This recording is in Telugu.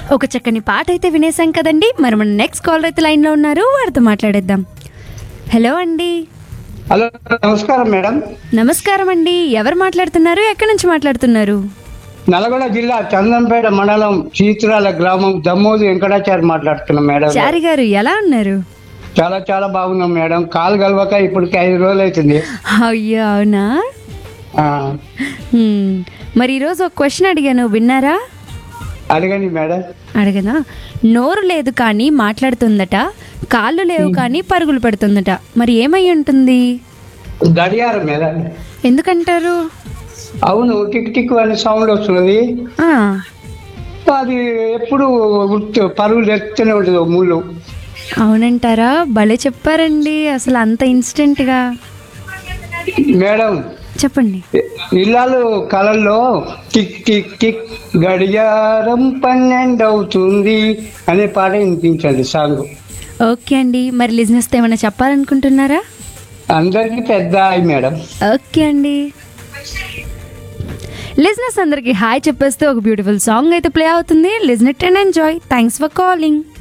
ఒక చక్కని పాట అయితే వినేసాం కదండి మరి మన నెక్స్ట్ కాలర్ అయితే లైన్లో ఉన్నారు వారితో మాట్లాడేద్దాం హలో అండి హలో నమస్కారం మేడం నమస్కారం అండి ఎవరు మాట్లాడుతున్నారు ఎక్కడి నుంచి మాట్లాడుతున్నారు నల్గొండ జిల్లా చందంపేట మండలం చీత్రాల గ్రామం దమ్మోజు వెంకటాచారి మాట్లాడుతున్నాం మేడం చారి గారు ఎలా ఉన్నారు చాలా చాలా బాగున్నాం మేడం కాలు కలవక ఇప్పటికి ఐదు రోజులు అవుతుంది అయ్యో అవునా ఆ, హ్మ్. మరి ఈరోజు ఒక క్వశ్చన్ అడిగాను విన్నారా అడగండి మేడం అడగనా నోరు లేదు కానీ మాట్లాడుతుందట కాళ్ళు లేవు కానీ పరుగులు పెడుతుందట మరి ఏమై ఉంటుంది గడియారం మేడం ఎందుకంటారు అవును టిక్ టిక్ అనే సౌండ్ వస్తున్నది ఆ, అది ఎప్పుడు ఉత్త పరుగులు ఎత్తూనే ఉంటుంది ముళ్ళు అవునంటారా భలే చెప్పారండి అసలు అంత ఇన్స్టెంట్గా మేడం చెప్పండి ఇల్లాలు కళల్లో టిక్ టిక్ టిక్ గడియారం పన్నెండు అవుతుంది అనే పాట వినిపించండి సాంగ్ ఓకే అండి మరి లిజినెస్తో ఏమైనా చెప్పాలనుకుంటున్నారా అందరికి పెద్ద హాయ్ మేడం ఓకే అండి లిజినెస్ అందరికి హాయ్ చెప్పేస్తే ఒక బ్యూటిఫుల్ సాంగ్ అయితే ప్లే అవుతుంది listen it and enjoy thanks for calling